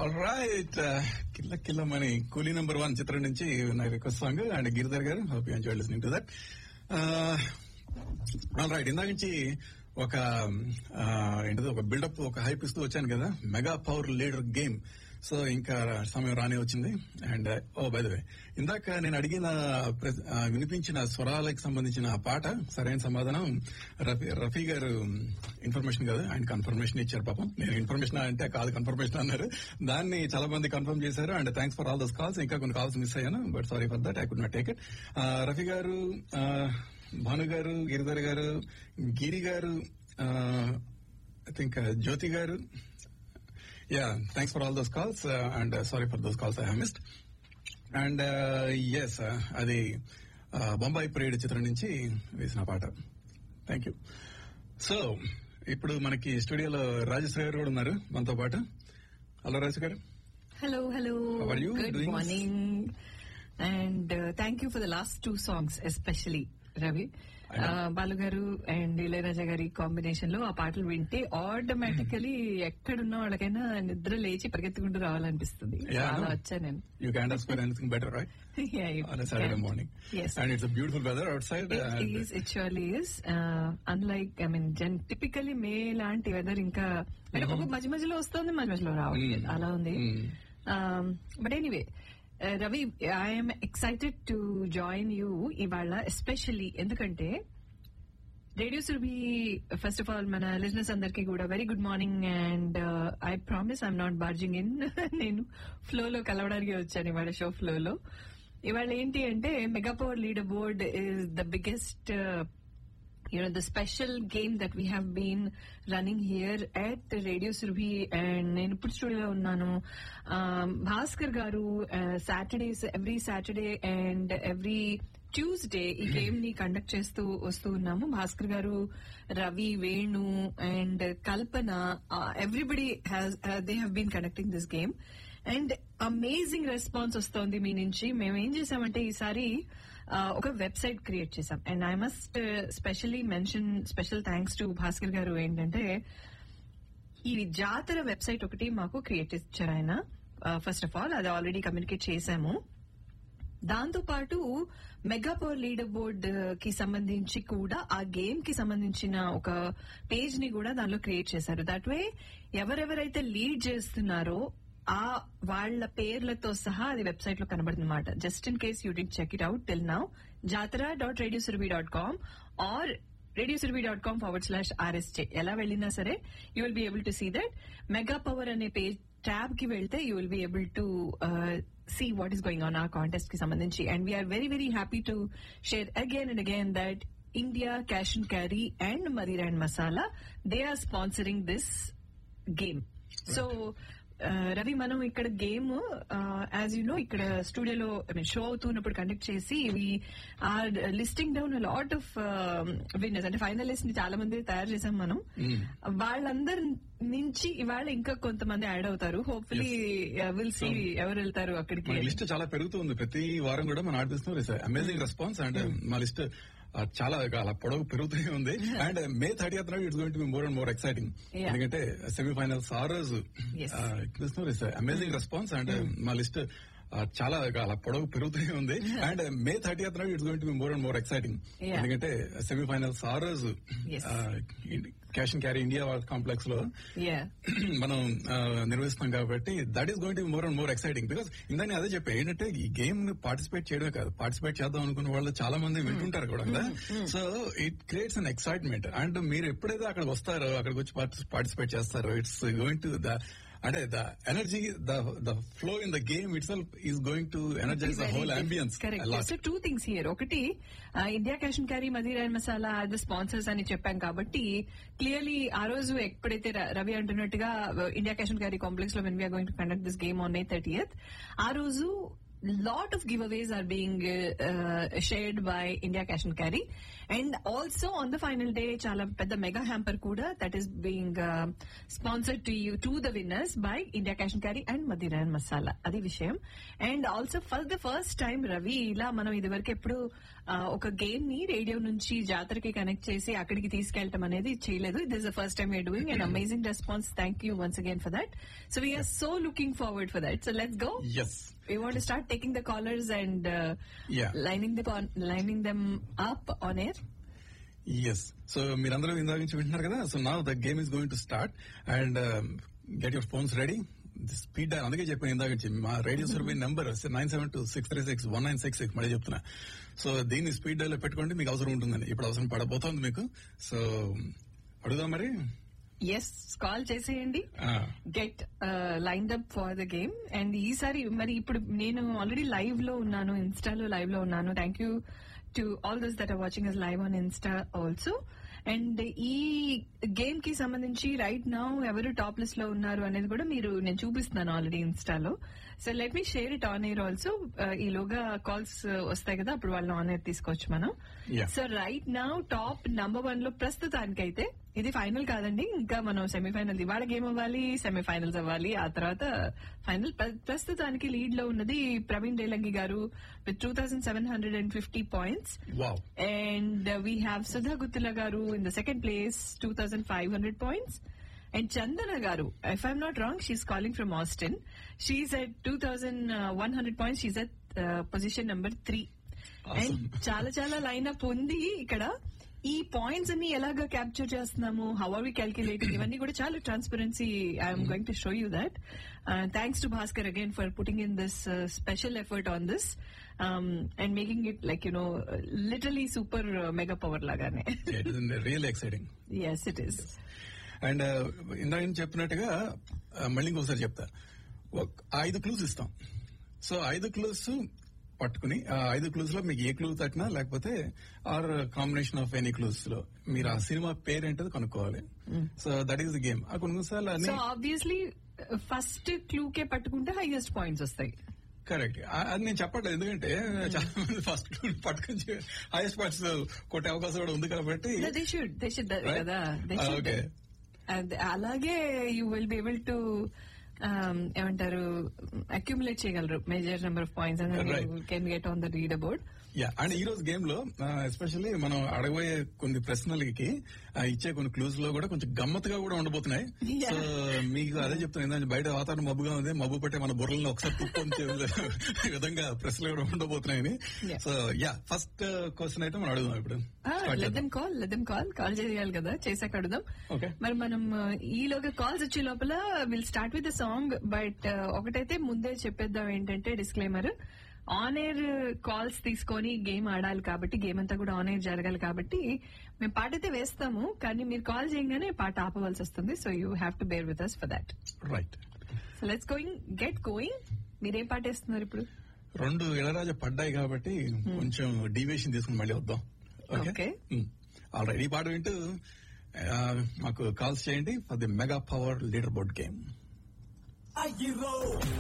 Right కిల్ల కిల్లమని కూలీ number one చిత్రం నుంచి నా request song and Giridhar garu hope you enjoy listening to that all right ఇందాక నుంచి ఒక ఆ, ఏంటిది ఒక బిల్డప్ ఒక హైప్ ఇస్తూ వచ్చాను కదా mega power leader game so ఇంకా సమయం రానే వచ్చింది and oh by the way ఇందాక నేను అడిగిన ప్రెస్- ఆ, వినిపించిన స్వరాలకు సంబంధించిన ఆ పాట సరైన సమాధానం రఫీ రఫీ గారు ఇన్ఫర్మేషన్ కదా ఆయన కన్ఫర్మేషన్ ఇచ్చారు పాపం నేను ఇన్ఫర్మేషన్ అంటే కాదు కన్ఫర్మేషన్ అన్నారు దాన్ని చాలా మంది కన్ఫర్మ్ చేశారు and thanks for all those calls ఇంకా కొన్ని కాల్స్ మిస్ అయ్యాను but sorry for that I could not take it Rafi garu ఆ, భాను గారు గిరిధర్ గారు గిరి గారు I think Jyoti garu ya thanks for all those calls and sorry for those calls I have missed and yes అది uh, Bombay parade చిత్రం నుంచి వేసిన పాట థ్యాంక్ యూ సో ఇప్పుడు మనకి స్టూడియోలో రాజేశ్వరి గారు కూడా ఉన్నారు మనతో పాటు హలో రాజు గారు Hello, hello. How are you Good doing? morning. And uh, thank you for the last two songs, especially. Ravi I know. Balu గారు అండ్ ఇళయరాజా గారి కాంబినేషన్ లో ఆ పాటలు వింటే ఆటోమేటికలీ ఎక్కడున్న వాళ్ళకైనా నిద్ర లేచి పరిగెత్తుకుంటూ రావాలనిపిస్తుంది Yeah, I చాలా know. వచ్చా నేను you can understand anything better right Yeah, you on a Saturday can. morning. Yes. And it's a beautiful weather outside. It and is, it surely is. Uh, unlike, I mean, gen, typically May లాంటి weather ఇంకా అంటే ఒక మధ్య మధ్యలో వస్తుంది మధ్య మధ్యలో రావట్లేదు Mm. అలా ఉంది Mm. But anyway Ravi I'm excited to join you ఇవాళ ఎస్పెషల్లీ ఎందుకంటే radio Surabhi first of all మన లిజినెస్ అందరికీ కూడా very good morning and I promise I'm not barging in నేను ఫ్లోలో కలవడానికి వచ్చాను ఇవాళ షో ఫ్లోలో ఇవాళ ఏంటి అంటే mega power leader board is the biggest you know the special game that we have been running here at Radio Surabhi and నేను ఇప్పుడు స్టూడియోలో ఉన్నాను Bhaskar garu Saturdays every Saturday and every Tuesday ఈ గేమ్ ని కండక్ట్ చేస్తూ వస్తూ ఉన్నాము Bhaskar garu Ravi Venu and Kalpana everybody has they have been conducting this game and amazing response వస్తోంది మీ నుంచి మేము ఏం చేసామంటే ఈసారి ఆ, ఒక వెబ్సైట్ క్రియేట్ చేసాం and I must specially mention special thanks to Bhaskar garu ఏంటంటే ఈ జాతర వెబ్సైట్ ఒకటి మాకు క్రియేట్ ఇచ్చారు ఆయన ఫస్ట్ ఆఫ్ ఆల్ అది ఆల్రెడీ కమ్యూనికేట్ చేశాము దాంతో పాటు మెగా పవర్ లీడర్ బోర్డ్ కి సంబంధించి కూడా ఆ గేమ్ కి సంబంధించిన ఒక పేజ్ ని కూడా దానిలో క్రియేట్ చేశారు దట్ వే ఎవరెవరైతే లీడ్ చేస్తున్నారో ఆ వాళ్ళ పేర్లతో సహా అది వెబ్సైట్ లో కనబడుతుంది అనమాట just in case you didn't check it out till now Jatara dot radio Surabhi dot com or radio Surabhi dot com forward slash RSJ ఎలా వెళ్ళినా సరే you will be able to see that mega power అనే page tab కి వెళ్తే you will be able to see what is going on ఆ contest కి సంబంధించి and we are very very happy to share again and again that India cash and carry and Madira and masala they are sponsoring this game so Ravi మనం ఇక్కడ game as you know ఇక్కడ స్టూడియోలో I mean show అవుతున్నప్పుడు conduct చేసి we are listing down lot of winners అంటే finalist ని చాలా మంది తయారు చేసాం మనం వాళ్ళందరి నుంచి ఇవాళ ఇంకా కొంతమంది యాడ్ అవుతారు హోప్ఫుల్లీ విల్ సీ ఎవరు వెళ్తారు అక్కడికి మన లిస్ట్ చాలా పెరుగుతుంది ప్రతి వారం కూడా మనం ఆడిపిస్తున్నాం అమేజింగ్ రెస్పాన్స్ అండ్ మా లిస్ట్ చాలా అలా పొడవు పెరుగుతూనే ఉంది అండ్ మే థర్టీ నాడు it's going to be more and more exciting Yeah. ఎందుకంటే సెమీఫైనల్స్ ఆ రోజు Yes. అమేజింగ్ రెస్పాన్స్ అండ్ మా లిస్ట్ చాలా అలా పొడవు పెరుగుతూనే ఉంది అండ్ మే థర్టీ నాడు it's going to be more and more exciting Yeah. ఎందుకంటే సెమీఫైనల్స్ ఆ రోజు Yes. Cash and carry India complex లో యా మనం ఆ, నిర్వహిస్తున్నాం కాబట్టి that is going to more and more exciting because ఇందా నేను అదే చెప్పా ఏంటంటే ఈ గేమ్ ని పార్టిసిపేట్ చేయడమే కాదు పార్టిసిపేట్ చేద్దాం అనుకున్న వాళ్ళు చాలా మంది వింటుంటారు కూడా కదా so it creates an excitement and మీరు ఎప్పుడైతే అక్కడ వస్తారో అక్కడికి వచ్చి పార్టిసిపేట్ చేస్తారో ఇట్స్ గోయింగ్ టు ద అంటే the energy the the flow in the game itself is going to energize the whole ambience correct so two things here ఒకటి ఆ, India cash and carry Madira and masala the sponsors అని చెప్పాం కాబట్టి clearly ఆ రోజు ఎప్పుడైతే ర- రవి అంటున్నట్టుగా India cash and carry complex లో when we are going to conduct this game on May thirtieth ఆ రోజు lot of giveaways are being uh, uh, shared by India Cash and Carry. And also on the final day, చాలా పెద్ద mega hamper కూడా that is being sponsored to you to the winners by India cash and carry and Madira masala అది విషయం and also for the first time Ravi ఇలా మనం ఇదివరకు ఎప్పుడు ఆ, ఒక గేమ్ ని రేడియో నుంచి జాతరకి కనెక్ట్ చేసి అక్కడికి తీసుకెళ్లటం అనేది చేయలేదు this the first time you're doing and amazing response thank you once again for that so we are so looking forward for that so let's go yes we want to start taking the callers and uh, Yeah. lining the con- lining them up on air. Yes so మీరందరూ ఇందాక నుంచి వింటున్నారు కదా సో నా the game is going to start and get your phones ready speed అందుకే చెప్పాను ఇందాక నుంచి మా రేడియో సర్వీ number nine seven two six three six one nine six six మళ్ళీ చెప్తున్నా సో దీన్ని స్పీడ్ డైలో పెట్టుకోండి మీకు అవసరం ఉంటుందని ఇప్పుడు అవసరం పడబోతోంది మీకు సో అడుగుదాం మరి ఎస్ కాల్ చేసేయండి Ah, get lined up for the game and ఈసారి మరి ఇప్పుడు నేను ఆల్రెడీ లైవ్ లో ఉన్నాను ఇన్స్టాలో లైవ్ లో ఉన్నాను thank you to all those that are watching us live on Insta also and ఈ గేమ్ కి సంబంధించి రైట్ నౌ ఎవరు టాప్ లిస్ట్ లో ఉన్నారు అనేది కూడా మీరు నేను చూపిస్తున్నాను ఆల్రెడీ ఇన్స్టాలో so let me share it on air also ఈలోగా కాల్స్ వస్తాయి కదా అప్పుడు వాళ్ళని ఆన్ ఎయిర్ తీసుకోవచ్చు మనం Yeah. So right now top number one లో ప్రస్తుతానికైతే ఇది ఫైనల్ కాదండి ఇంకా మనం సెమీఫైనల్ ఇవాళ గేమ్ అవ్వాలి సెమీఫైనల్స్ అవ్వాలి ఆ తర్వాత ఫైనల్ ప్రస్తుతానికి లీడ్ లో ఉన్నది Praveen Relangi garu with two thousand seven hundred and fifty points wow and uh, we have Sudha Guttila Garu in the second place, 2,500 points. And Chandana Garu, if I'm not wrong, she's calling from Austin. She's at 2,100 points. She's at uh, position number three. And చాలా చాలా lineup ఉంది ఇక్కడ ఈ points అన్ని ఎలాగా capture చేస్తున్నాము how are we calculating ఇవన్నీ కూడా చాలా transparency I'm going to show you that thanks to Bhaskar again for putting in this special effort on this and making it like you know literally super mega power లాగానే it is real exciting yes it is and ఇందాక నేను చెప్పినట్టుగా uh, మళ్ళీ ఇంకోసారి చెప్తా ఒక- ఐదు clues ఇస్తాం సో ఐదు క్లూస్ పట్టుకుని ఆ ఐదు క్లూస్ లో మీకు ఏ క్లూ తట్టినా లేకపోతే or combination of any clues లో మీరు ఆ సినిమా పేరేంటో కనుక్కోవాలి so that is the game ఆ కొన్నిసార్లు అన్ని సో ఆబ్వియస్లీ ఫస్ట్ క్లూ కే పట్టుకుంటే హైయెస్ట్ పాయింట్స్ వస్తాయి కరెక్ట్ అది నేను చెప్పట్లేదు ఎందుకంటే చాలా మంది ఫస్ట్ పట్టుకుని హైయెస్ట్ పార్ట్స్ కొట్టే అవకాశం కూడా ఉంది కాబట్టి they should they should Right? కదా they Ah, should okay. And అలాగే you will be able to ఏమంటారు అక్యుములేట్ చేయగలరు major number of points Right. Can get on the read about yeah and ఈ రోజు గేమ్ లో ఎస్పెషల్లీ మనం అడగబోయే కొన్ని ప్రశ్నలకి ఆ, ఇచ్చే కొన్ని క్లూజ్ లో కూడా కొంచెం గమ్మత్తుగా కూడా ఉండబోతున్నాయి Yeah. సో మీకు అదే చెప్తాను ఏంటంటే బయట వాతావరణం మబ్బుగా ఉంది మబ్బు పట్టే మన బుర్రలను ఒకసారి తుప్పొంచే విధంగా ప్రశ్నలు కూడా ఉండబోతున్నాయని Yeah. So yeah first question అయితే మనం అడుగుదాం ఇప్పుడు Start లెట్ చేద్దాం. Them call let them call call చేయాలి కదా చేసాక అడుగుదాం Okay. మరి మనం uh, ఈలోగా కాల్స్ వచ్చే లోపల will start with the song but ఒకటైతే ముందే చెప్పేద్దాం ఏంటంటే డిస్క్లైమర్ ఆన్ ఎయిర్ కాల్స్ తీసుకొని గేమ్ ఆడాలి కాబట్టి గేమ్ అంతా కూడా ఆన్ ఎయిర్ జరగాలి కాబట్టి మేము పాట అయితే వేస్తాము కానీ మీరు కాల్ చేయగానే పాట ఆపవలసి వస్తుంది so you have to bear with us for that right so let's going get going మీరేం పాట వేస్తున్నారు ఇప్పుడు రెండు ఇళరాజా పడ్డాయి కాబట్టి కొంచెం డీవియేషన్ తీసుకుని మళ్ళీ వద్దాం Okay. ఆల్రెడీ ఈ పాట వింటూ ఆ, మాకు కాల్స్ చేయండి for the mega power leader board game Aguirre,